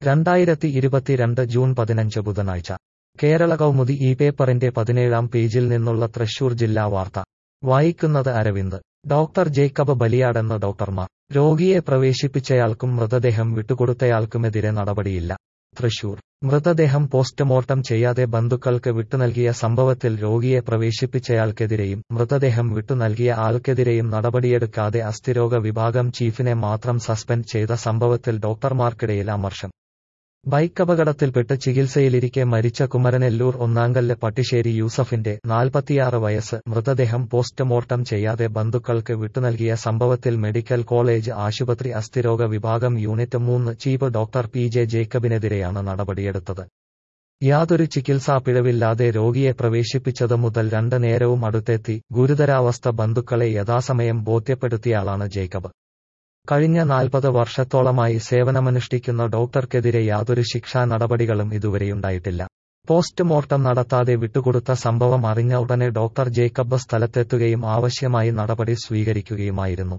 രണ്ടായിരത്തി ഇരുപത്തിരണ്ട് ജൂൺ പതിനഞ്ച് ബുധനാഴ്ച കേരള കൗമുദി ഈ പേപ്പറിന്റെ പതിനേഴാം പേജിൽ നിന്നുള്ള തൃശൂർ ജില്ലാ വാർത്ത വായിക്കുന്നത് അരവിന്ദ് ഡോക്ടർ ജേക്കബ് ബലിയാടെന്ന് ഡോക്ടർമാർ രോഗിയെ പ്രവേശിപ്പിച്ചയാൾക്കും മൃതദേഹം വിട്ടുകൊടുത്തയാൾക്കുമെതിരെ നടപടിയില്ല തൃശൂർ മൃതദേഹം പോസ്റ്റ്മോർട്ടം ചെയ്യാതെ ബന്ധുക്കൾക്ക് വിട്ടുനൽകിയ സംഭവത്തിൽ രോഗിയെ പ്രവേശിപ്പിച്ചയാൾക്കെതിരെയും മൃതദേഹം വിട്ടുനൽകിയ ആൾക്കെതിരെയും നടപടിയെടുക്കാതെ അസ്ഥിരോഗ വിഭാഗം ചീഫിനെ മാത്രം സസ്പെൻഡ് ചെയ്ത സംഭവത്തിൽ ഡോക്ടർമാർക്കിടയിൽ അമർഷം ബൈക്കപകടത്തിൽപ്പെട്ട് ചികിത്സയിലിരിക്കെ മരിച്ച കുമരനെല്ലൂർ ഒന്നാങ്കല്ല് പട്ടിശ്ശേരി യൂസഫിന്റെ നാൽപ്പത്തിയാറ് വയസ്സ് മൃതദേഹം പോസ്റ്റ്മോർട്ടം ചെയ്യാതെ ബന്ധുക്കൾക്ക് വിട്ടുനൽകിയ സംഭവത്തിൽ മെഡിക്കൽ കോളേജ് ആശുപത്രി അസ്ഥിരോഗ വിഭാഗം യൂണിറ്റ് മൂന്ന് ചീഫ് ഡോക്ടർ പി ജെ ജേക്കബിനെതിരെയാണ് നടപടിയെടുത്തത് യാതൊരു ചികിത്സാ പിഴവില്ലാതെ രോഗിയെ പ്രവേശിപ്പിച്ചത് മുതൽ രണ്ട് നേരവും അടുത്തെത്തി ഗുരുതരാവസ്ഥ ബന്ധുക്കളെ യഥാസമയം ബോധ്യപ്പെടുത്തിയാളാണ് ജേക്കബ് കഴിഞ്ഞ നാൽപ്പത് വർഷത്തോളമായി സേവനമനുഷ്ഠിക്കുന്ന ഡോക്ടർക്കെതിരെ യാതൊരു ശിക്ഷാ നടപടികളും ഇതുവരെയുണ്ടായിട്ടില്ല പോസ്റ്റ്മോർട്ടം നടത്താതെ വിട്ടുകൊടുത്ത സംഭവം അറിഞ്ഞ ഉടനെ ഡോക്ടർ ജേക്കബ് സ്ഥലത്തെത്തുകയും ആവശ്യമായി നടപടി സ്വീകരിക്കുകയുമായിരുന്നു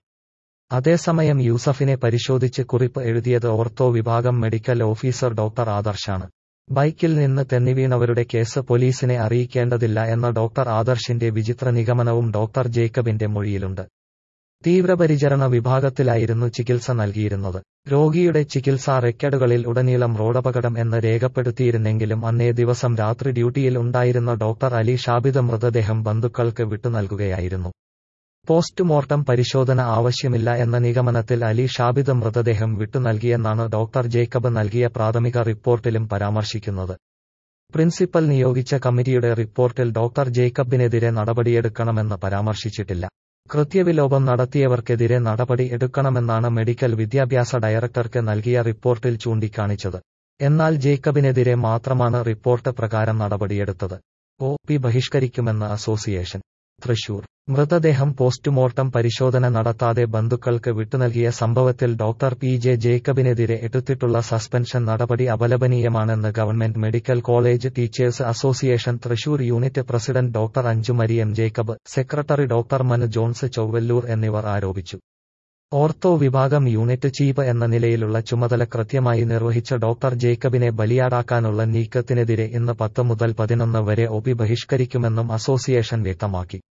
അതേസമയം യൂസഫിനെ പരിശോധിച്ച് കുറിപ്പ് എഴുതിയത് ഓർത്തോ വിഭാഗം മെഡിക്കൽ ഓഫീസർ ഡോക്ടർ ആദർശാണ് ബൈക്കിൽ നിന്ന് തെന്നിവീണവരുടെ കേസ് പോലീസിനെ അറിയിക്കേണ്ടതില്ല എന്ന ഡോക്ടർ ആദർശിന്റെ വിചിത്ര നിഗമനവും ഡോക്ടർ ജേക്കബിന്റെ മൊഴിയിലുണ്ട് തീവ്രപരിചരണ വിഭാഗത്തിലായിരുന്നു ചികിത്സ നൽകിയിരുന്നത് രോഗിയുടെ ചികിത്സാ റെക്കോർഡുകളിൽ ഉടനീളം റോഡപകടം എന്ന് രേഖപ്പെടുത്തിയിരുന്നെങ്കിലും അന്നേ ദിവസം രാത്രി ഡ്യൂട്ടിയിൽ ഉണ്ടായിരുന്ന ഡോക്ടർ അലി ഷാബിദ് മൃതദേഹം ബന്ധുക്കൾക്ക് വിട്ടുനൽകുകയായിരുന്നു പോസ്റ്റ്മോർട്ടം പരിശോധന ആവശ്യമില്ല എന്ന നിഗമനത്തിൽ അലി ഷാബിദ് മൃതദേഹം വിട്ടുനൽകിയെന്നാണ് ഡോക്ടർ ജേക്കബ് നൽകിയ പ്രാഥമിക റിപ്പോർട്ടിലും പരാമർശിക്കുന്നത് പ്രിൻസിപ്പൽ നിയോഗിച്ച കമ്മിറ്റിയുടെ റിപ്പോർട്ടിൽ ഡോക്ടർ ജേക്കബിനെതിരെ നടപടിയെടുക്കണമെന്ന് പരാമർശിച്ചിട്ടില്ല കൃത്യവിലോപം നടത്തിയവർക്കെതിരെ നടപടി എടുക്കണമെന്നാണ് മെഡിക്കൽ വിദ്യാഭ്യാസ ഡയറക്ടർക്ക് നൽകിയ റിപ്പോർട്ടിൽ ചൂണ്ടിക്കാണിച്ചത് എന്നാൽ ജേക്കബിനെതിരെ മാത്രമാണ് റിപ്പോർട്ട് പ്രകാരം നടപടിയെടുത്തത് ഒ പി ബഹിഷ്കരിക്കുമെന്ന് അസോസിയേഷൻ തൃശൂർ മൃതദേഹം പോസ്റ്റ്മോർട്ടം പരിശോധന നടത്താതെ ബന്ധുക്കൾക്ക് വിട്ടുനൽകിയ സംഭവത്തിൽ ഡോക്ടർ പി ജെ ജേക്കബിനെതിരെ എടുത്തിട്ടുള്ള സസ്പെൻഷൻ നടപടി അപലപനീയമാണെന്ന് government medical college teachers association Thrissur unit president doctor Anju Mariam Jacob secretary doctor Manu Johns Chowallur എന്നിവർ ആരോപിച്ചു ഓർത്തോ വിഭാഗം യൂണിറ്റ് ചീഫ് എന്ന നിലയിലുള്ള ചുമതല കൃത്യമായി നിർവഹിച്ച ഡോക്ടർ ജേക്കബിനെ ബലിയാടാക്കാനുള്ള നീക്കത്തിനെതിരെ ഇന്ന് പത്ത് മുതൽ പതിനൊന്ന് വരെ ഒപി ബഹിഷ്കരിക്കുമെന്നും അസോസിയേഷൻ വ്യക്തമാക്കി